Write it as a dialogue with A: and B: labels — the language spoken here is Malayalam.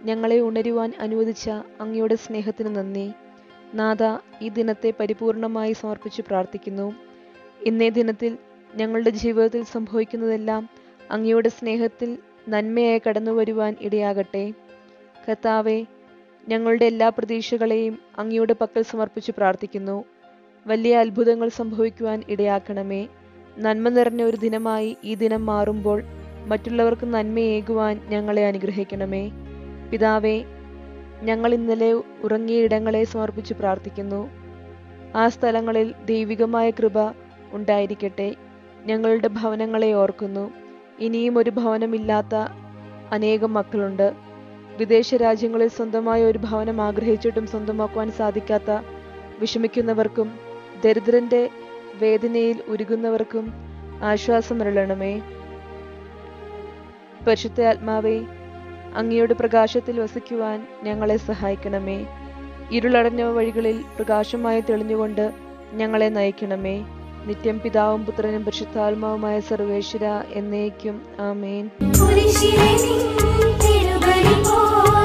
A: ഞങ്ങളെ ഉണരുവാൻ അനുവദിച്ച അങ്ങയുടെ സ്നേഹത്തിന് നന്ദി നാഥ ഈ ദിനത്തെ പരിപൂർണമായി സമർപ്പിച്ച് പ്രാർത്ഥിക്കുന്നു ഇന്നേ ദിനത്തിൽ ഞങ്ങളുടെ ജീവിതത്തിൽ സംഭവിക്കുന്നതെല്ലാം അങ്ങയുടെ സ്നേഹത്തിൽ നന്മയായി കടന്നു വരുവാൻ ഇടയാകട്ടെ കർത്താവെ ഞങ്ങളുടെ എല്ലാ പ്രതീക്ഷകളെയും അങ്ങയുടെ പക്കൽ സമർപ്പിച്ച് പ്രാർത്ഥിക്കുന്നു വലിയ അത്ഭുതങ്ങൾ സംഭവിക്കുവാൻ ഇടയാക്കണമേ നന്മ നിറഞ്ഞ ഒരു ദിനമായി ഈ ദിനം മാറുമ്പോൾ മറ്റുള്ളവർക്ക് നന്മയേകുവാൻ ഞങ്ങളെ അനുഗ്രഹിക്കണമേ പിതാവേ ഞങ്ങൾ ഇന്നലെ ഉറങ്ങിയ ഇടങ്ങളെ സമർപ്പിച്ച് പ്രാർത്ഥിക്കുന്നു ആ സ്ഥലങ്ങളിൽ ദൈവികമായ കൃപ ഉണ്ടായിരിക്കട്ടെ ഞങ്ങളുടെ ഭവനങ്ങളെ ഓർക്കുന്നു ഇനിയും ഒരു ഭവനമില്ലാത്ത അനേകം മക്കളുണ്ട് വിദേശ രാജ്യങ്ങളിൽ സ്വന്തമായ ഒരു ഭവനം ആഗ്രഹിച്ചിട്ടും സ്വന്തമാക്കുവാൻ സാധിക്കാത്ത വിഷമിക്കുന്നവർക്കും ദരിദ്രന്റെ വേദനയിൽ ഉരുകുന്നവർക്കും ആശ്വാസമരുളണമേ പരിശുദ്ധ ആത്മാവേ അങ്ങയുടെ പ്രകാശത്തിൽ വസിക്കുവാൻ ഞങ്ങളെ സഹായിക്കണമേ ഇരുളടഞ്ഞ വഴികളിൽ പ്രകാശമായി തെളിഞ്ഞുകൊണ്ട് ഞങ്ങളെ നയിക്കണമേ നിത്യം പിതാവും പുത്രനും പരിശുദ്ധാത്മാവുമായ സർവേശ്വര എന്നേക്കും ആമേൻ
B: കുരിശിലെ നിൻ തിരുബലി പോൽ